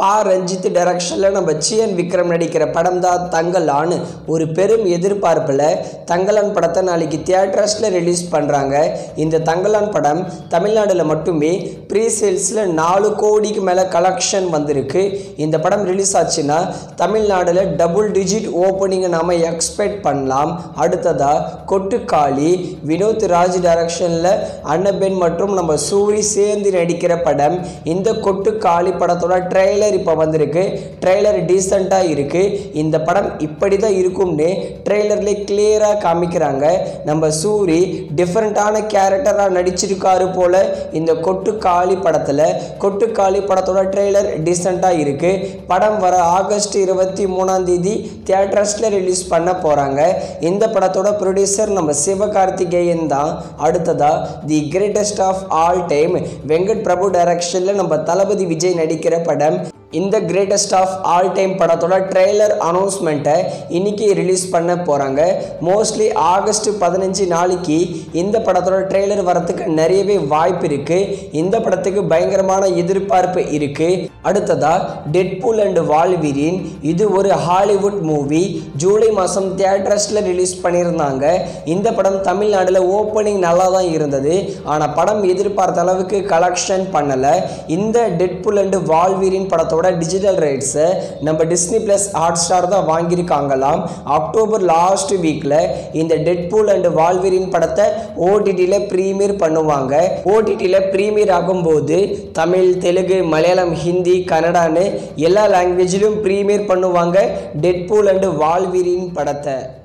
பா ரஞ்சித் டைரக்ஷனில் நம்ம சிஎன் விக்ரம் நடிக்கிற படம் தான் தங்கலான் ஒரு பெரும் எதிர்பார்ப்பில் தங்கலான் படத்தை நாளைக்கு தியேட்டர்ஸில் ரிலீஸ் பண்ணுறாங்க இந்த தங்கலான் படம் தமிழ்நாடுல மட்டுமே ப்ரீ சேல்ஸில் நாலு கோடிக்கு மேலே கலெக்ஷன் வந்திருக்கு இந்த படம் ரிலீஸ் ஆச்சுன்னா தமிழ்நாடுல டபுள் டிஜிட் ஓப்பனிங்கை நாம் எக்ஸ்பெக்ட் பண்ணலாம் அடுத்ததாக கொட்டுக்காளி வினோத் ராஜ் டைரக்ஷனில் அன்னபென் மற்றும் நம்ம சூரி சேர்ந்து நடிக்கிற படம் இந்த கொட்டுக்காளி படத்தோட ட்ரெய்லர் இப்போ வந்திருக்கு ட்ரெய்லர் டீசெண்டாக இருக்குது இந்த படம் இப்படி தான் இருக்கும்னு ட்ரெய்லர்லேயே கிளியராக காமிக்கிறாங்க நம்ம சூரி டிஃப்ரெண்ட்டான கேரக்டராக நடிச்சிருக்காரு போல் இந்த கொட்டுக்காளி படத்தில் கொட்டுக்காளி படத்தோட ட்ரெய்லர் டீசெண்டாக இருக்குது படம் வர ஆகஸ்ட் இருபத்தி மூணாம் தேதி தியேட்டர்ஸில் ரிலீஸ் பண்ண போகிறாங்க இந்த படத்தோட ப்ரொடியூசர் நம்ம சிவகார்த்திகேயன் தான் அடுத்ததா the greatest of all time Venkat Prabhu டைரக்ஷனில் நம்ம தளபதி விஜய் நடிக்கிற படம் இந்த கிரேட்டஸ்ட் ஆஃப் ஆல் டைம் படத்தோட ட்ரெய்லர் அனௌன்ஸ்மெண்ட்டை இன்னைக்கு ரிலீஸ் பண்ண போகிறாங்க மோஸ்ட்லி ஆகஸ்ட் பதினஞ்சு நாளைக்கு இந்த படத்தோட ட்ரெய்லர் வரத்துக்கு நிறையவே வாய்ப்பு இருக்குது இந்த படத்துக்கு பயங்கரமான எதிர்பார்ப்பு இருக்குது அடுத்ததா டெட்பூல் அண்ட் வால்வீரின் இது ஒரு ஹாலிவுட் மூவி ஜூலை மாதம் தியேட்டர்ஸில் ரிலீஸ் பண்ணியிருந்தாங்க இந்த படம் தமிழ்நாட்டில் ஓப்பனிங் நல்லா தான் இருந்தது ஆனால் படம் எதிர்பார்த்த அளவுக்கு கலெக்ஷன் பண்ணலை இந்த டெட்புல் அண்ட் வால்வீரின் படத்தோட டிஜிட்டல் ரைட்ஸை நம்ம டிஸ்னி ப்ளஸ் ஹாட் ஸ்டார் தான் வாங்கியிருக்காங்களாம் அக்டோபர் லாஸ்ட் வீக்கில் இந்த டெட்பூல் அண்ட் வால்வீரின் படத்தை ஓடிடியில் ப்ரீமியர் பண்ணுவாங்க ஓடிடியில் ப்ரீமியர் ஆகும்போது தமிழ் தெலுங்கு மலையாளம் ஹிந்தி கன்னடான்னு எல்லா லாங்குவேஜிலும் ப்ரீமியர் பண்ணுவாங்க டெட்பூல் அண்ட் வால்வீரின் படத்தை